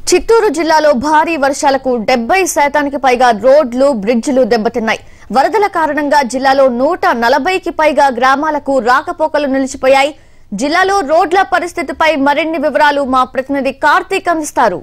చిత్తూరు జిల్లాలో భారీ వర్షాలకు డెబ్బై శాతానికి పైగా రోడ్లు బ్రిడ్జిలు దెబ్బతిన్నాయి వరదల కారణంగా జిల్లాలో నూట నలభైకి పైగా గ్రామాలకు రాకపోకలు నిలిచిపోయాయి జిల్లాలో రోడ్ల పరిస్థితిపై మరిన్ని వివరాలు మా ప్రతినిధి కార్తీక్ అందిస్తారు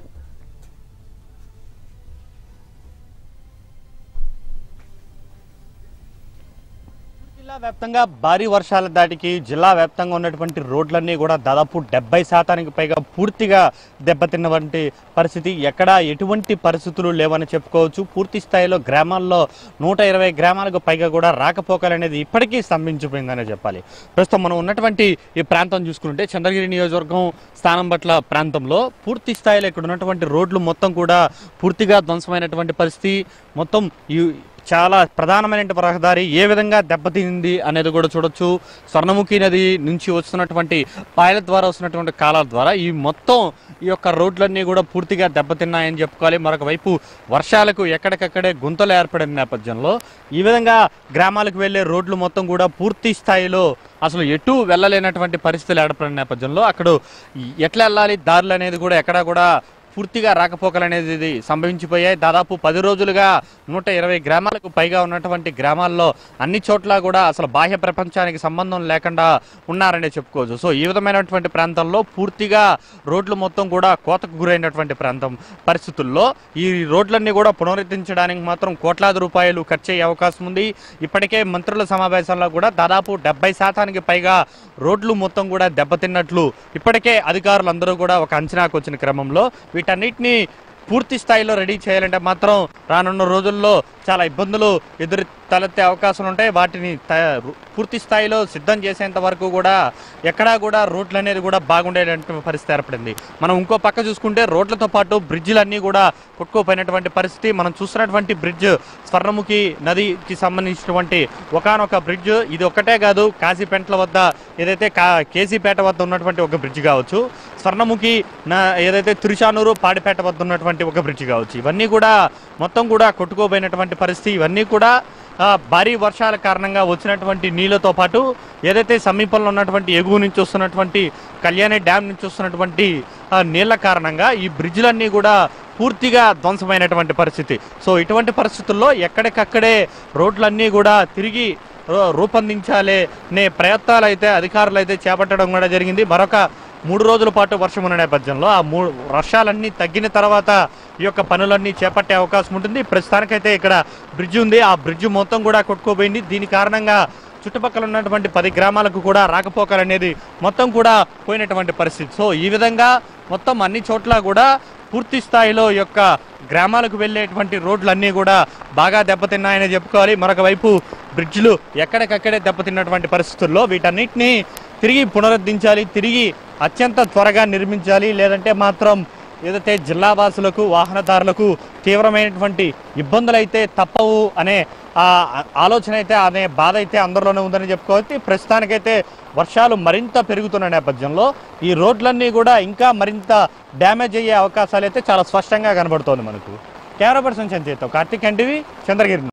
జిల్లా వ్యాప్తంగా భారీ వర్షాల దాటికి జిల్లా వ్యాప్తంగా ఉన్నటువంటి రోడ్లన్నీ కూడా దాదాపు డెబ్బై శాతానికి పైగా పూర్తిగా దెబ్బతిన్నటువంటి పరిస్థితి ఎక్కడా ఎటువంటి పరిస్థితులు లేవని చెప్పుకోవచ్చు పూర్తి స్థాయిలో గ్రామాల్లో నూట ఇరవై గ్రామాలకు పైగా కూడా రాకపోకలు అనేది ఇప్పటికీ స్తంభించిపోయిందనే చెప్పాలి ప్రస్తుతం మనం ఉన్నటువంటి ఈ ప్రాంతం చూసుకుంటే చంద్రగిరి నియోజకవర్గం స్థానం పట్ల ప్రాంతంలో పూర్తి స్థాయిలో ఇక్కడ ఉన్నటువంటి రోడ్లు మొత్తం కూడా పూర్తిగా ధ్వంసమైనటువంటి పరిస్థితి మొత్తం ఈ చాలా ప్రధానమైన రహదారి ఏ విధంగా దెబ్బతింది అనేది కూడా చూడొచ్చు స్వర్ణముఖి నది నుంచి వస్తున్నటువంటి పాయల ద్వారా వస్తున్నటువంటి కాలాల ద్వారా ఈ మొత్తం ఈ యొక్క రోడ్లన్నీ కూడా పూర్తిగా దెబ్బతిన్నాయని చెప్పుకోవాలి మరొక వైపు వర్షాలకు ఎక్కడికక్కడే గుంతలు ఏర్పడిన నేపథ్యంలో ఈ విధంగా గ్రామాలకు వెళ్ళే రోడ్లు మొత్తం కూడా పూర్తి స్థాయిలో అసలు ఎటు వెళ్ళలేనటువంటి పరిస్థితులు ఏర్పడిన నేపథ్యంలో అక్కడ ఎట్లా వెళ్ళాలి దారులు అనేది కూడా ఎక్కడా కూడా పూర్తిగా రాకపోకలు అనేది ఇది సంభవించిపోయాయి దాదాపు పది రోజులుగా నూట ఇరవై గ్రామాలకు పైగా ఉన్నటువంటి గ్రామాల్లో అన్ని చోట్ల కూడా అసలు బాహ్య ప్రపంచానికి సంబంధం లేకుండా ఉన్నారనే చెప్పుకోవచ్చు సో ఈ విధమైనటువంటి ప్రాంతంలో పూర్తిగా రోడ్లు మొత్తం కూడా కోతకు గురైనటువంటి ప్రాంతం పరిస్థితుల్లో ఈ రోడ్లన్నీ కూడా పునరుద్ధరించడానికి మాత్రం కోట్లాది రూపాయలు ఖర్చు అయ్యే అవకాశం ఉంది ఇప్పటికే మంత్రుల సమావేశంలో కూడా దాదాపు డెబ్బై శాతానికి పైగా రోడ్లు మొత్తం కూడా దెబ్బతిన్నట్లు ఇప్పటికే అధికారులందరూ కూడా ఒక అంచనాకు వచ్చిన క్రమంలో వీటన్నిటిని పూర్తి స్థాయిలో రెడీ చేయాలంటే మాత్రం రానున్న రోజుల్లో చాలా ఇబ్బందులు ఎదురు తలెత్తే అవకాశాలు ఉంటాయి వాటిని త- పూర్తి స్థాయిలో సిద్ధం చేసేంత వరకు కూడా ఎక్కడా కూడా రోడ్లు అనేది కూడా బాగుండేటువంటి పరిస్థితి ఏర్పడింది మనం ఇంకో పక్క చూసుకుంటే రోడ్లతో పాటు బ్రిడ్జిలన్నీ కూడా కొట్టుకోపోయినటువంటి పరిస్థితి మనం చూస్తున్నటువంటి బ్రిడ్జ్ స్వర్ణముఖి నదికి సంబంధించినటువంటి ఒకానొక బ్రిడ్జ్ ఇది ఒక్కటే కాదు కాశీపెంట్ల వద్ద ఏదైతే కా కేసీపేట వద్ద ఉన్నటువంటి ఒక బ్రిడ్జ్ కావచ్చు స్వర్ణముఖి నా ఏదైతే తిరుచానూరు పాడిపేట వద్ద ఉన్నటువంటి ఒక బ్రిడ్జ్ కావచ్చు ఇవన్నీ కూడా మొత్తం కూడా కొట్టుకోపోయినటువంటి పరిస్థితి ఇవన్నీ కూడా ఆ, భారీ వర్షాల కారణంగా వచ్చినటువంటి నీళ్ళతో పాటు ఏదైతే సమీపంలో ఉన్నటువంటి ఎగువ నుంచి వస్తున్నటువంటి కళ్యాణి డ్యామ్ నుంచి వస్తున్నటువంటి ఆ, నీళ్ళ కారణంగా ఈ బ్రిడ్జ్లన్నీ కూడా పూర్తిగా ధ్వంసమైనటువంటి పరిస్థితి సో ఇటువంటి పరిస్థితుల్లో ఎక్కడికక్కడే రోడ్లన్నీ కూడా తిరిగి రూ- రూపొందించాలే అనే ప్రయత్నాలు అయితే అధికారులు అయితే చేపట్టడం కూడా జరిగింది మరొక మూడు రోజుల పాటు వర్షం ఉన్న నేపథ్యంలో ఆ మూడు వర్షాలన్నీ తగ్గిన తర్వాత ఈ యొక్క పనులన్నీ చేపట్టే అవకాశం ఉంటుంది ప్రస్తుతానికైతే ఇక్కడ బ్రిడ్జ్ ఉంది ఆ బ్రిడ్జ్ మొత్తం కూడా కొట్టుకోపోయింది దీని కారణంగా చుట్టుపక్కల ఉన్నటువంటి పది గ్రామాలకు కూడా రాకపోకలు అనేది మొత్తం కూడా పోయినటువంటి పరిస్థితి సో ఈ విధంగా మొత్తం అన్ని చోట్ల కూడా పూర్తి స్థాయిలో ఈ యొక్క గ్రామాలకు వెళ్ళేటువంటి రోడ్లన్నీ కూడా బాగా దెబ్బతిన్నాయని చెప్పుకోవాలి మరొక వైపు బ్రిడ్జ్లు ఎక్కడికక్కడే దెబ్బతిన్నటువంటి పరిస్థితుల్లో వీటన్నిటిని తిరిగి పునరుద్ధరించాలి తిరిగి అత్యంత త్వరగా నిర్మించాలి లేదంటే మాత్రం ఏదైతే జిల్లా వాసులకు వాహనదారులకు తీవ్రమైనటువంటి ఇబ్బందులు అయితే తప్పవు అనే ఆ ఆలోచన అయితే అనే బాధ అయితే అందరిలోనే ఉందని చెప్పుకోవచ్చు ప్రస్తుతానికైతే వర్షాలు మరింత పెరుగుతున్న నేపథ్యంలో ఈ రోడ్లన్నీ కూడా ఇంకా మరింత డ్యామేజ్ అయ్యే అవకాశాలు అయితే చాలా స్పష్టంగా కనబడుతోంది మనకు కెమెరా పర్సన్ చంచేతో కార్తిక్ ఎన్టీవీ చంద్రగిరి